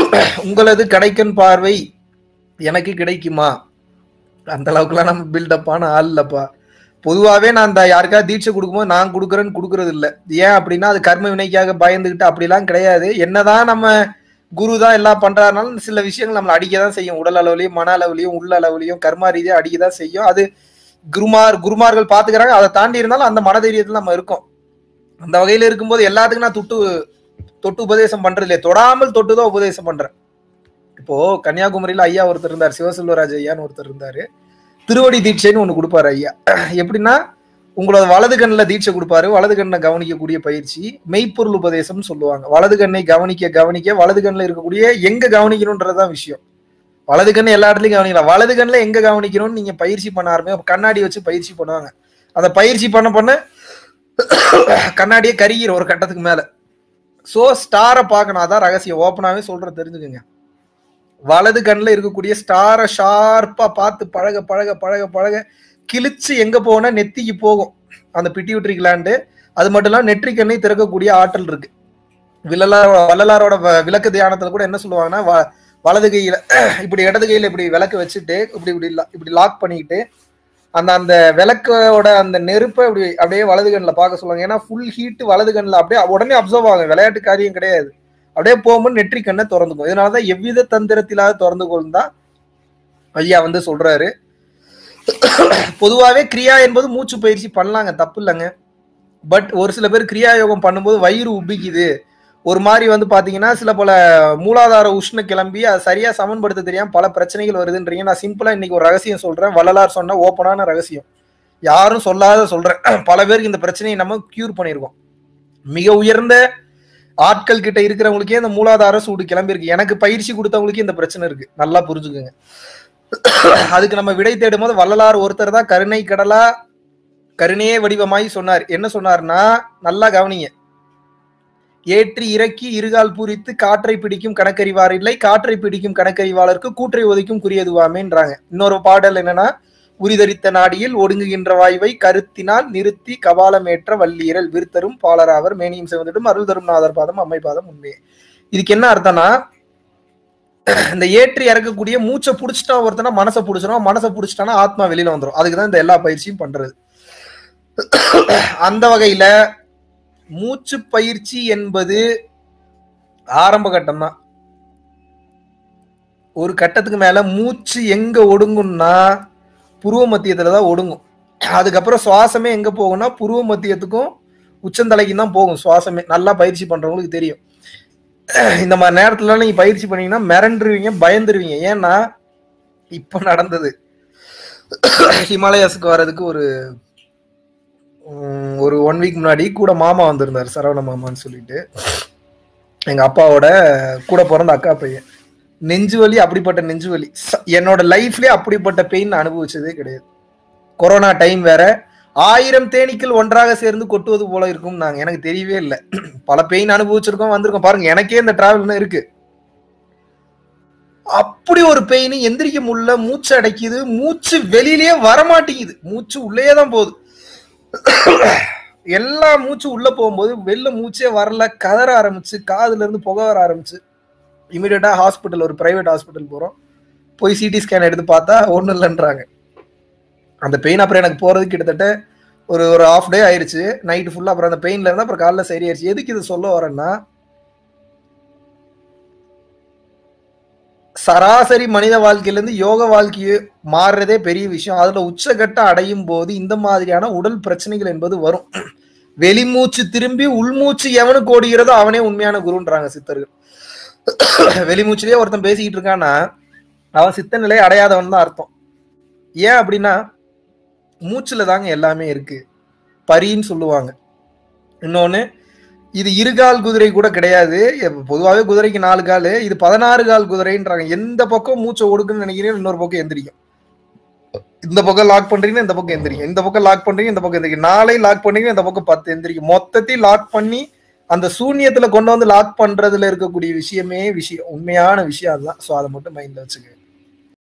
உங்களது கடைக்கன் பார்வை எனக்கு கிடைக்குமா அந்த அளவுக்குலாம் நம்ம பில்டப்பான ஆள் இல்லப்பா பொதுவாகவே நான் அந்த யாருக்காவது தீட்சை கொடுக்கும்போது நான் கொடுக்குறேன்னு கொடுக்கறது இல்லை ஏன் அப்படின்னா அது கர்ம வினைக்காக பயந்துக்கிட்டு அப்படிலாம் கிடையாது என்னதான் நம்ம குரு தான் எல்லாம் பண்றாருனாலும் சில விஷயங்கள் நம்மளை அடிக்க தான் செய்யும் உடல் அளவுலையும் மன அளவுலையும் உள்ள அளவுலையும் கர்மா ரீதியாக அடிக்க தான் செய்யும் அது குருமார் குருமார்கள் பாத்துக்கிறாங்க அதை தாண்டி இருந்தாலும் அந்த மனதைரியத்துல நம்ம இருக்கோம் அந்த வகையில இருக்கும்போது எல்லாத்துக்கும் நான் தொட்டு தொட்டு உபதேசம் பண்றது இல்லையா தொடாமல் தொட்டு தான் உபதேசம் பண்றேன் இப்போ கன்னியாகுமரியில ஐயா ஒருத்தர் இருந்தார் சிவசெல்வராஜ் ஐயான்னு ஒருத்தர் இருந்தாரு திருவடி தீட்சைன்னு ஒண்ணு கொடுப்பாரு ஐயா எப்படின்னா உங்களோட வலது கண்ணில் தீட்சை கொடுப்பாரு வலது கண்ணை கவனிக்கக்கூடிய பயிற்சி மெய்ப்பொருள் உபதேசம்னு சொல்லுவாங்க வலது கண்ணை கவனிக்க கவனிக்க வலது கண்ணில் இருக்கக்கூடிய எங்க கவனிக்கணுன்றதுதான் விஷயம் வலது கண்ணு எல்லா இடத்துலயும் கவனிக்கலாம் வலது கண்ணில் எங்க கவனிக்கணும்னு நீங்க பயிற்சி பண்ண ஆரம்பிங்க கண்ணாடி வச்சு பயிற்சி பண்ணுவாங்க அந்த பயிற்சி பண்ண பண்ண கண்ணாடியே கருகிற ஒரு கட்டத்துக்கு மேல சோ ஸ்டாரை பார்க்கணும் அதான் ரகசியம் ஓப்பனாவே சொல்ற தெரிஞ்சுக்கோங்க வலது கண்ணில் இருக்கக்கூடிய ஸ்டாரை ஷார்ப்பா பார்த்து பழக பழக பழக பழக கிழிச்சு எங்க போனா நெத்திக்கு போகும் அந்த பிட்டியூட்ரி கிளாண்டு அது மட்டும் இல்லாம நெற்றி கண்ணை திறக்கக்கூடிய ஆற்றல் இருக்கு வில்லலார் வள்ளலாரோட வ- விளக்கு தியானத்துல கூட என்ன சொல்லுவாங்கன்னா வ- வலது கையில இப்படி இடது கையில இப்படி விளக்கு வச்சுட்டு இப்படி இப்படி லா- இப்படி லாக் பண்ணிக்கிட்டு அந்த அந்த விளக்கோட அந்த நெருப்பை இப்படி அப்படியே வலது கண்ணில் பார்க்க சொல்லுவாங்க ஏன்னா ஃபுல் ஹீட் வலது கண்ணில் அப்படியே உடனே அப்சர்வ் ஆகும் விளையாட்டு காரியம் கிடையாது அப்படியே போகும்போது நெற்றி கண்ணை திறந்துக்கும் இதனாலதான் எவ்வித தந்திரத்திலாவது திறந்து கொள்ளும் தான் ஐயா வந்து சொல்றாரு பொதுவாகவே கிரியா என்பது மூச்சு பயிற்சி பண்ணலாங்க தப்பு இல்லைங்க பட் ஒரு சில பேர் கிரியா யோகம் பண்ணும்போது வயிறு உபிக்குது ஒரு மாதிரி வந்து பாத்தீங்கன்னா சில பல மூலாதார உஷ்ண கிளம்பி அதை சரியா சமன்படுத்த தெரியாம பல பிரச்சனைகள் வருதுன்றீங்க நான் சிம்பிளா இன்னைக்கு ஒரு ரகசியம் சொல்றேன் வள்ளலார் சொன்ன ஓப்பனான ரகசியம் யாரும் சொல்லாத சொல்றேன் பல பேருக்கு இந்த பிரச்சனையை நம்ம கியூர் பண்ணியிருக்கோம் மிக உயர்ந்த ஆட்கள் கிட்ட இருக்கிறவங்களுக்கே இந்த மூலாதார சூடு கிளம்பி இருக்கு எனக்கு பயிற்சி கொடுத்தவங்களுக்கே இந்த பிரச்சனை இருக்கு நல்லா புரிஞ்சுக்குங்க அதுக்கு நம்ம விடை தேடும் போது வள்ளலார் ஒருத்தர் தான் கருணை கடலா கருணையே வடிவமாய் சொன்னார் என்ன சொன்னார்னா நல்லா கவனிங்க ஏற்றி இறக்கி இருகால் பூரித்து காற்றை பிடிக்கும் கணக்கறிவார் இல்லை காற்றை பிடிக்கும் கணக்கறிவாளருக்கு கூற்றை ஒதுக்கும் குறியதுவாமேன்றாங்க இன்னொரு பாடல் என்னன்னா உரிதரித்த நாடியில் ஒடுங்குகின்ற வாயுவை கருத்தினால் நிறுத்தி கபாலமேற்ற வள்ளீரல் விருத்தரும் பாலராவர் மேனியும் சிவந்திடும் அருள் தரும் நாதர் பாதம் அம்மை பாதம் உண்மை இதுக்கு என்ன அர்த்தம்னா இந்த ஏற்றி இறக்கக்கூடிய மூச்சை புடிச்சிட்டா ஒருத்தனா மனசை புடிச்சிடும் மனசை புடிச்சிட்டானா ஆத்மா வெளியில வந்துடும் அதுக்கு தான் இந்த எல்லா பயிற்சியும் பண்றது அந்த வகையில மூச்சு பயிற்சி என்பது ஆரம்ப கட்டம் தான் ஒரு கட்டத்துக்கு மேல மூச்சு எங்க ஒடுங்கும்னா புருவ மத்தியத்துல தான் ஒடுங்கும் அதுக்கப்புறம் சுவாசமே எங்க போகும்னா புருவ மத்தியத்துக்கும் உச்சந்தலைக்கும் தான் போகும் சுவாசமே நல்லா பயிற்சி பண்றவங்களுக்கு தெரியும் இந்த மாதிரி நேரத்துல நீங்க பயிற்சி பண்ணீங்கன்னா மிரண்டுருவீங்க பயந்துருவீங்க ஏன்னா இப்ப நடந்தது ஹிமாலயாஸுக்கு வர்றதுக்கு ஒரு உம், ஒரு ஒன் வீக் முன்னாடி கூட மாமா வந்திருந்தார் சரவண மாமான்னு சொல்லிட்டு எங்க அப்பாவோட கூட பிறந்த அக்கா பையன் நெஞ்சு வலி அப்படிப்பட்ட நெஞ்சு வலி ச- என்னோட லைஃப்லயே அப்படிப்பட்ட பெயின் அனுபவிச்சதே கிடையாது கொரோனா டைம் வேற ஆயிரம் தேனீக்கள் ஒன்றாக சேர்ந்து கொட்டுவது போல இருக்கும் நாங்க எனக்கு தெரியவே இல்லை பல பெயின் அனுபவிச்சிருக்கோம் வந்திருக்கோம் பாருங்க எனக்கே இந்த டிராவல் இருக்கு அப்படி ஒரு பெயின் எந்திரிக்க முடியல மூச்சு அடைக்குது மூச்சு வெளியிலேயே வரமாட்டேங்குது மூச்சு உள்ளே தான் போகுது எல்லா மூச்சு உள்ள போகும்போது வெளில மூச்சே வரல கதற ஆரம்பிச்சு காதுல இருந்து புகை வர ஆரம்பிச்சு இமீடியட்டா ஹாஸ்பிட்டல் ஒரு பிரைவேட் ஹாஸ்பிட்டல் போறோம் போய் சிடி ஸ்கேன் எடுத்து பார்த்தா ஒன்றும் இல்லைன்றாங்க அந்த பெயின் அப்புறம் எனக்கு போறது கிட்டத்தட்ட ஒரு ஒரு ஹாஃப் டே ஆயிருச்சு நைட்டு ஃபுல்லா அப்புறம் அந்த பெயின்ல இருந்தா அப்புறம் காலைல சரியாயிருச்சு எதுக்கு இது சொல்ல வரேன்னா சராசரி மனித வாழ்க்கையிலேருந்து யோக வாழ்க்கையை மாறுறதே பெரிய விஷயம் அதுல உச்சகட்டம் அடையும் போது இந்த மாதிரியான உடல் பிரச்சனைகள் என்பது வரும் வெளிமூச்சு திரும்பி உள்மூச்சு எவனுக்கு ஓடுகிறதோ அவனே உண்மையான குருன்றாங்க சித்தர்கள் வெளிமூச்சிலேயே ஒருத்தன் பேசிக்கிட்டு இருக்கான்னா அவன் சித்த நிலை அடையாதவன் தான் அர்த்தம் ஏன் அப்படின்னா மூச்சுல தாங்க எல்லாமே இருக்கு பரின்னு சொல்லுவாங்க இன்னொன்னு இது இருகால் குதிரை கூட கிடையாது பொதுவாகவே குதிரைக்கு நாலு கால் இது பதினாறு கால் குதிரைன்றாங்க எந்த பக்கம் மூச்சை ஒடுக்குன்னு நினைக்கிறீங்க இன்னொரு பக்கம் எந்திரிக்கும் இந்த பக்கம் லாக் பண்றீங்கன்னா இந்த பக்கம் எந்திரிக்கும் இந்த பக்கம் லாக் பண்றீங்க இந்த பக்கம் எந்திரிக்கும் நாளை லாக் பண்றீங்க இந்த பக்கம் பத்து எந்திரிக்கும் மொத்தத்தையும் லாக் பண்ணி அந்த சூன்யத்துல கொண்டு வந்து லாக் பண்றதுல இருக்கக்கூடிய விஷயமே விஷயம் உண்மையான விஷயம் அதுதான் ஸோ அதை மட்டும் மைண்ட்ல வச்சுக்க